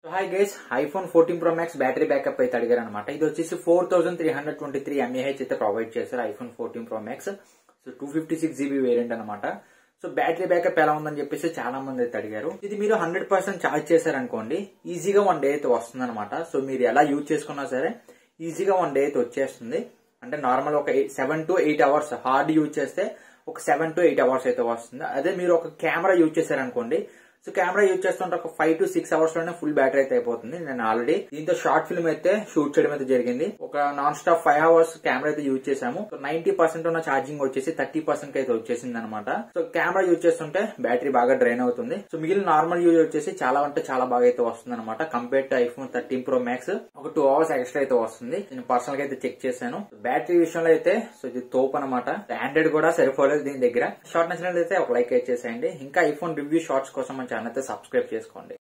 hi guys iPhone fourteen pro max battery backup అయితే అడిగారు అనమాట ఇది వచ్చేసి four thousand three hundred twenty three mAh అయితే ప్రొవైడ్ చేశారు iPhone fourteen pro max so two fifty six GB variant అనమాట so battery backup ఎలా ఉందని చెప్పేసి చాలా మంది అయితే అడిగారు ఇది మీరు హండ్రెడ్ పర్సెంట్ ఛార్జ్ చేశారనుకోండి ఈజీగా వన్ డే అయితే వస్తుంది అనమాట సో మీరు ఎలా యూజ్ చేసుకున్నా సరే ఈజీగా వన్ డే అయితే వచ్చేస్తుంది అంటే నార్మల్ ఒక seven to eight hours hard use చేస్తే ఒక సెవెన్ టు ఎయిట్ అవర్స్ అయితే వస్తుంది అదే మీరు ఒక కెమెరా యూజ్ చేశారనుకోండి సో కెమెరా యూజ్ చేస్తుంటే ఒక ఫైవ్ టు సిక్స్ అవర్స్ లోనే ఫుల్ బ్యాటరీ అయితే అయిపోతుంది నేను ఆల్రెడీ దీంతో షార్ట్ ఫిల్మ్ అయితే షూట్ చేయడం అయితే జరిగింది ఒక non stop five hours camera అయితే యూజ్ చేసాము సో నైన్టీ పర్సెంట్ ఉన్న ఛార్జింగ్ వచ్చేసి థర్టీ పర్సెంట్ అయితే వచ్చేసింది అనమాట సో కెమెరా యూజ్ చేస్తుంటే బ్యాటరీ బాగా డ్రైన్ అవుతుంది సో మిగిలిన నార్మల్ యూజ్ వచ్చేసి చాలా అంటే చాలా బాగా అయితే వస్తుంది అనమాట compare to iPhone thirteen pro max ఒక టూ అవర్స్ ఎక్స్ట్రా అయితే వస్తుంది నేను పర్సనల్ గా అయితే చెక్ చేశాను బ్యాటరీ విషయంలో అయితే సో ఇది తోపు అనమాట ఆండ్రాయిడ్ కూడా సరిపోలేదు దీని దగ్గర షార్ట్ నచ్చినట్లయితే ఒక లైక్ అయితే చేసేయండి ఇంకా ఐఫోన్ రివ్యూ షార్ట్స్ కోసం మన ఛానల్ అయితే సబ్స్క్రైబ్ చేసుకోండి